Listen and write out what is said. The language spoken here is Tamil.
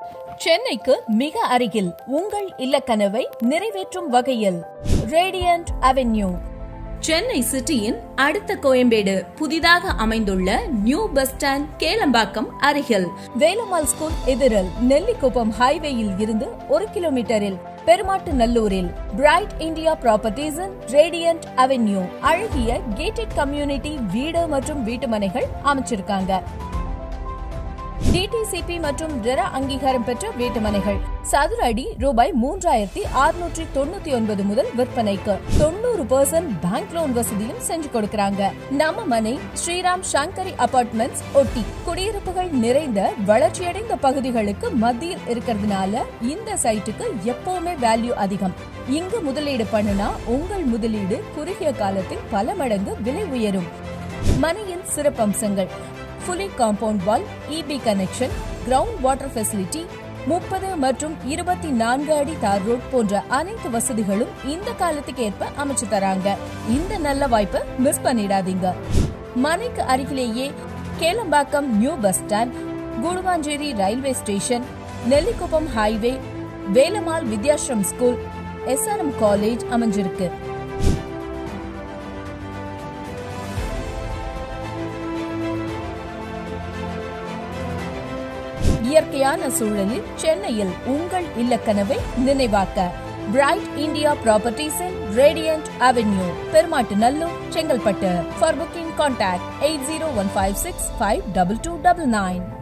சென்னைக்கு மிக அருகில் உங்கள் இல்லக்கனவை நிறைவேற்றும் வகையில் ரேடியன்ட் அவென்யூ சென்னை சிட்டியின் அடுத்த கோயம்பேடு புதிதாக அமைந்துள்ள நியூ பஸ் ஸ்டாண்ட் கேளம்பாக்கம் அருகில் வேலம்மாள் ஸ்கூல் எதிரில் நெல்லிக்குப்பம் ஹைவேயில் இருந்து ஒரு கிலோமீட்டரில் பெருமாட்டு நல்லூரில் பிரைட் இந்தியா ப்ராப்பர்ட்டிஸின் ரேடியன்ட் அவென்யூ அழகிய கேட்டட் கம்யூனிட்டி வீடு மற்றும் வீட்டுமனைகள் அமைச்சிருக்காங்க டிடிசிபி மற்றும் ரெரா அங்கீகாரம் பெற்ற வீட்டுமனைகள் சதுர அடி ரூபாய் மூன்றாயிரத்தி அறுநூற்றி தொண்ணூத்தி ஒன்பது முதல் விற்பனைக்கு தொண்ணூறு பர்சன்ட் பேங்க் லோன் வசதியும் செஞ்சு கொடுக்கறாங்க நம்ம மனை ஸ்ரீராம் சங்கரி அபார்ட்மெண்ட்ஸ் ஒட்டி குடியிருப்புகள் நிறைந்த வளர்ச்சியடைந்த பகுதிகளுக்கு மத்தியில் இருக்கிறதுனால இந்த சைட்டுக்கு எப்பவுமே வேல்யூ அதிகம் இங்கு முதலீடு பண்ணுனா உங்கள் முதலீடு குறுகிய காலத்தில் பல மடங்கு விலை உயரும் மனையின் சிறப்பம்சங்கள் fully compound wall EB connection ground water facility முப்பது மற்றும் இருபத்தி நான்கு அடி தார் ரோட் போன்ற அனைத்து வசதிகளும் இந்த காலத்துக்கு ஏற்ப அமைச்சு தராங்க இந்த நல்ல வாய்ப்பை மிஸ் பண்ணிடாதீங்க மனைக்கு அருகிலேயே Kelambakkam new bus stand Guduvancheri railway station Nellikuppam highway Velammal Vidyashram school SRM college அமைஞ்சிருக்கு இயற்கையான சூழலில் சென்னையில் உங்கள் இல்லக்கனவை நினைவாக்க பிரைட் இந்தியா ப்ராப்பர்ட்டிஸின் Radiant Avenue Perumattunallur Chengalpattu for booking contact eight zero one five six five double two double nine